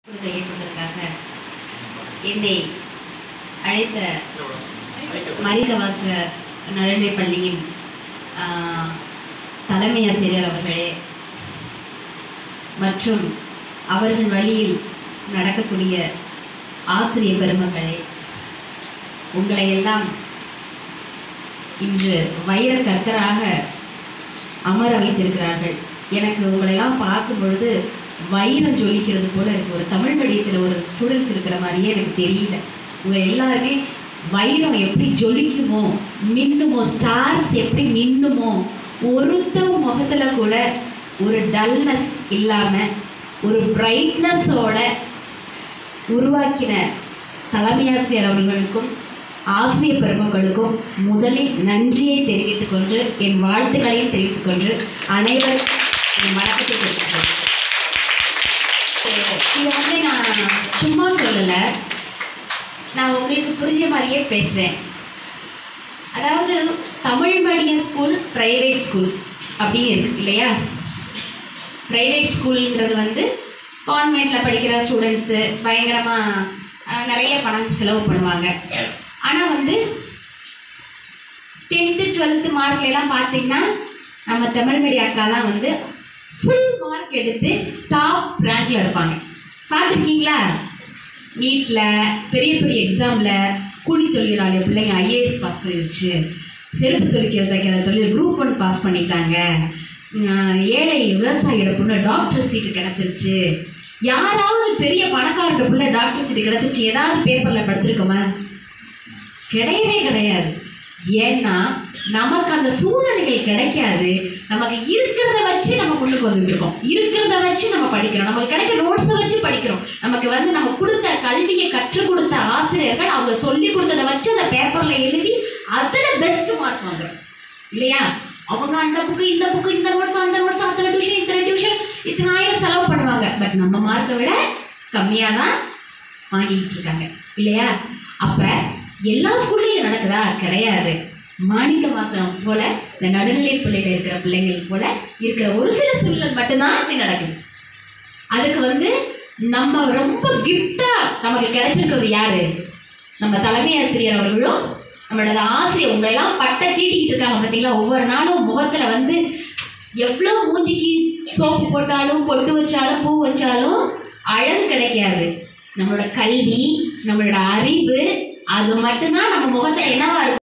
கொடுத்த இயக்கத்திற்காக என்னை அழைத்த மரிதவாச நடுநிலைப் பள்ளியின் ஆ, தலைமை ஆசிரியர் அவர்களே மற்றும் அவர்கள் வழியில் நடக்கக்கூடிய ஆசிரிய பெருமக்களே உங்களை எல்லாம் இன்று வைர கற்கராக அமர வைத்திருக்கிறார்கள் எனக்கு உங்களெல்லாம் பார்க்கும் பொழுது வைரம் ஜொலிக்கிறது போல இருக்கு ஒரு தமிழ் மீடியத்தில் ஒரு ஸ்டூடெண்ட்ஸ் இருக்கிற மாதிரியே எனக்கு தெரியல உங்க எல்லாருமே வைரம் எப்படி ஜொலிக்குமோ மின்னுமோ ஸ்டார்ஸ் எப்படி மின்னுமோ ஒருத்தர் முகத்துல கூட ஒரு டல்னஸ் இல்லாம ஒரு பிரைட்னஸோட உருவாக்கின தலைமையாசிரியர் அவர்களுக்கும் ஆசிரியர் பெருமக்களுக்கும் முதலில் நன்றியை தெரிவித்துக் கொண்டு என் வாழ்த்துக்களையும் தெரிவித்துக் கொண்டு அனைவருக்கும் என் வணக்கத்தை தெரிவித்துக் கொள்கிறேன். இதை வந்து நான் சும்மா சொல்லலை நான் உங்களுக்கு புரிஞ்ச மாதிரியே பேசுகிறேன் அதாவது Tamil medium school private school அப்படின்னு இருக்கு இல்லையா ப்ரைவேட் ஸ்கூலுங்கிறது வந்து கான்வெண்ட்டில் படிக்கிற ஸ்டூடெண்ட்ஸு பயங்கரமாக நிறைய பணம் செலவு பண்ணுவாங்க ஆனால் வந்து டென்த்து டுவெல்த்து மார்க்லாம் பார்த்தீங்கன்னா நம்ம தமிழ் மீடியம் அக்காலாம் வந்து ஃபுல் மார்க் எடுத்து டாப் ரேங்க்ல இருப்பாங்க பார்த்துருக்கீங்களா நீட்டில் பெரிய பெரிய எக்ஸாமில் கூலி தொழிலாளி பிள்ளைங்க ஐஏஎஸ் பாஸ் பண்ணிருச்சு செருப்பு தொழிக்கிற தைக்கிற தொழில் குரூப் ஒன் பாஸ் பண்ணிட்டாங்க உம், ஏழை விவசாயியோட பொண்ணு டாக்டர் சீட்டு கிடச்சிருச்சு யாராவது பெரிய பணக்காரோட புள்ள டாக்டர் சீட்டு கிடச்சிருச்சு ஏதாவது பேப்பரில் படுத்திருக்கோமா கிடையவே கிடையாது ஏன்னா நமக்கு அந்த சூழ்நிலைகள் கிடைக்காது நமக்கு இருக்கிறத வச்சு நம்ம கொண்டுக்கு வந்துட்டு இருக்கோம் இருக்கிறத வச்சு நம்ம படிக்கிறோம் நமக்கு கிடைச்ச நோட்ஸை வச்சு படிக்கிறோம் நமக்கு வந்து நம்ம கொடுத்த கல்வியை கற்றுக் கொடுத்த ஆசிரியர்கள் அவங்க சொல்லி கொடுத்ததை வச்சு அந்த பேப்பர்ல எழுதி அதில் பெஸ்ட் மார்க் வாங்குறோம் இல்லையா அவங்க அந்த புக்கு இந்த புக்கு இந்த நோட்ஸ் அந்த நோட்ஸ் அத்தனை டியூஷன் இத்தனை டியூஷன் இத்தனை ஆயிரம் செலவு பண்ணுவாங்க பட் நம்ம மார்க்கை விட கம்மியாக தான் வாங்கிட்டு இருக்காங்க இல்லையா அப்ப எல்லா ஸ்கூல்லையும் இது நடக்குதா கிடையாது மாணிக்க வாசகம் போல இந்த நடுநிலை பிள்ளைகள் இருக்கிற பிள்ளைங்கள் போல இருக்கிற ஒரு சில சூழல் மட்டும்தான் இப்படி நடக்குது அதுக்கு வந்து நம்ம ரொம்ப கிஃப்டா நமக்கு கிடைச்சிருக்கிறது யாரு நம்ம தலைமை ஆசிரியர் அவர்களும் நம்மளோட ஆசிரியர் உங்களெல்லாம் பட்டை தீட்டிக்கிட்டு இருக்காங்க பார்த்தீங்களா ஒவ்வொரு நாளும் முகத்துல வந்து எவ்வளோ மூஞ்சிக்கு சோப்பு போட்டாலும் பொட்டு வச்சாலும் பூ வச்சாலும் அழகு கிடைக்காது நம்மளோட கல்வி நம்மளோட அறிவு அது மட்டும்தான் நம்ம முகத்துல என்னவா இருக்கும்